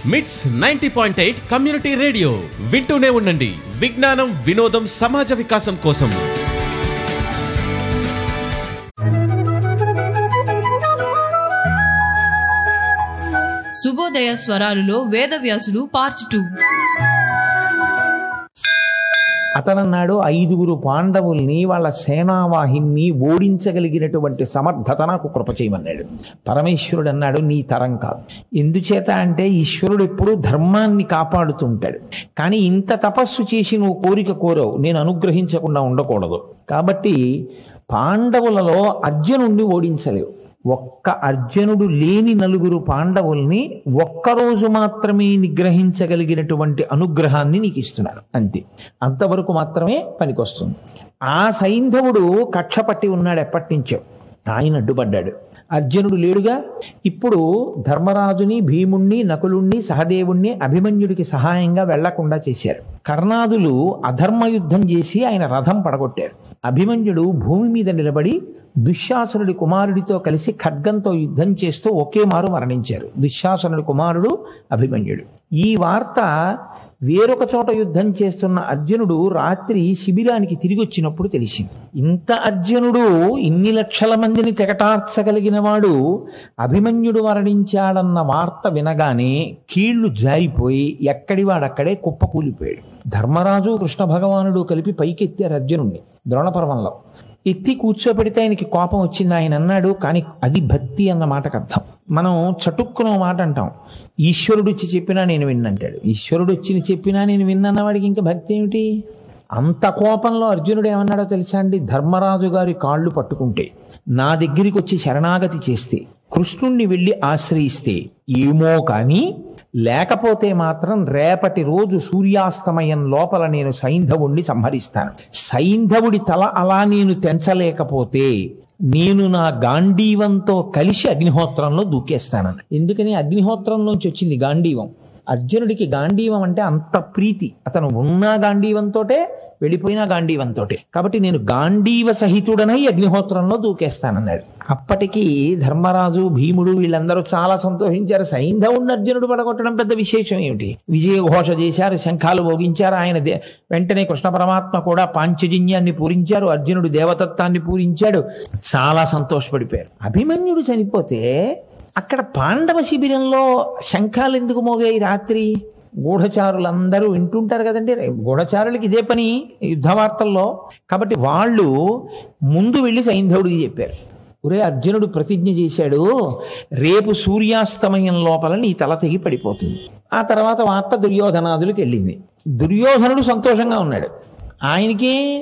మిట్స్ ninety point eight community radio వింటూనే ఉండండి విజ్ఞానం వినోదం సమాజ వికాసం కోసం శుభోదయ స్వరాలులో వేదవ్యాసుడు పార్ట్ టూ అతనన్నాడు ఐదుగురు పాండవుల్ని వాళ్ళ సేనావాహిని ఓడించగలిగినటువంటి సమర్థత నాకు కృప చేయమన్నాడు పరమేశ్వరుడు అన్నాడు నీ తరం కాదు ఎందుచేత అంటే ఈశ్వరుడు ఎప్పుడూ ధర్మాన్ని కాపాడుతుంటాడు కానీ ఇంత తపస్సు చేసి నువ్వు కోరిక కోరవు నేను అనుగ్రహించకుండా ఉండకూడదు కాబట్టి పాండవులలో అర్జునుణ్ణి ఓడించలేవు ఒక్క అర్జునుడు లేని నలుగురు పాండవుల్ని ఒక్కరోజు మాత్రమే నిగ్రహించగలిగినటువంటి అనుగ్రహాన్ని నీకు ఇస్తున్నారు అంతే అంతవరకు మాత్రమే పనికొస్తుంది ఆ సైంధవుడు కక్ష పట్టి ఉన్నాడు ఎప్పటి నుంచో ఆయన అడ్డుపడ్డాడు అర్జునుడు లేడుగా ఇప్పుడు ధర్మరాజుని భీముణ్ణి నకులుణ్ణి సహదేవుణ్ణి అభిమన్యుడికి సహాయంగా వెళ్లకుండా చేశారు కర్ణాదులు అధర్మ యుద్ధం చేసి ఆయన రథం పడగొట్టారు అభిమన్యుడు భూమి మీద నిలబడి దుశ్శాసనుడి కుమారుడితో కలిసి ఖడ్గంతో యుద్ధం చేస్తూ ఒకే మారు మరణించారు దుశ్శాసనుడి కుమారుడు అభిమన్యుడు ఈ వార్త వేరొక చోట యుద్ధం చేస్తున్న అర్జునుడు రాత్రి శిబిరానికి తిరిగి వచ్చినప్పుడు తెలిసింది ఇంత అర్జునుడు ఇన్ని లక్షల మందిని తెగటార్చగలిగిన వాడు అభిమన్యుడు మరణించాడన్న వార్త వినగానే కీళ్లు జారిపోయి ఎక్కడి వాడక్కడే కుప్పకూలిపోయాడు ధర్మరాజు కృష్ణ భగవానుడు కలిపి పైకెత్తారు అర్జునుడిని ద్రోణపర్వంలో ఎత్తి కూర్చోబెడితే ఆయనకి కోపం వచ్చింది ఆయన అన్నాడు కానీ అది భక్తి అన్న మాటకు అర్థం మనం చటుక్కున మాట అంటాం ఈశ్వరుడు వచ్చి చెప్పినా నేను విన్నంటాడు ఈశ్వరుడు వచ్చి చెప్పినా నేను విన్నన్న వాడికి ఇంకా భక్తి ఏమిటి అంత కోపంలో అర్జునుడు ఏమన్నాడో తెలుసా అండి ధర్మరాజు గారి కాళ్ళు పట్టుకుంటే నా దగ్గరికి వచ్చి శరణాగతి చేస్తే కృష్ణుణ్ణి వెళ్ళి ఆశ్రయిస్తే ఏమో కానీ లేకపోతే మాత్రం రేపటి రోజు సూర్యాస్తమయం లోపల నేను సైంధవుణ్ణి సంహరిస్తాను సైంధవుడి తల అలా నేను తెంచలేకపోతే నేను నా గాంధీవంతో కలిసి అగ్నిహోత్రంలో దూకేస్తానని ఎందుకని అగ్నిహోత్రంలోంచి వచ్చింది గాంధీవం అర్జునుడికి గాంధీవం అంటే అంత ప్రీతి అతను ఉన్న గాంధీవంతోటే వెళ్ళిపోయిన గాంధీవంతోటే కాబట్టి నేను గాంధీవ సహితుడనై అగ్నిహోత్రంలో దూకేస్తానన్నాడు అప్పటికి ధర్మరాజు భీముడు వీళ్ళందరూ చాలా సంతోషించారు సైంధవుడిని అర్జునుడు పడగొట్టడం పెద్ద విశేషం ఏమిటి విజయ ఘోష చేశారు శంఖాలు భోగించారు ఆయన దే- వెంటనే కృష్ణ పరమాత్మ కూడా పాంచజన్యాన్ని పూరించారు అర్జునుడు దేవతత్వాన్ని పూరించాడు చాలా సంతోషపడిపోయారు అభిమన్యుడు చనిపోతే అక్కడ పాండవ శిబిరంలో శంఖాలు ఎందుకు మోగాయి రాత్రి గూఢచారులందరూ వింటుంటారు కదండి గూఢచారులకి ఇదే పని యుద్ధ వార్తల్లో కాబట్టి వాళ్ళు ముందు వెళ్ళి సైంధవుడికి చెప్పారు ఒరే అర్జునుడు ప్రతిజ్ఞ చేశాడు రేపు సూర్యాస్తమయం లోపల నీ తల తెగి పడిపోతుంది ఆ తర్వాత వార్త దుర్యోధనాదులకు వెళ్ళింది దుర్యోధనుడు సంతోషంగా ఉన్నాడు ఆయనకి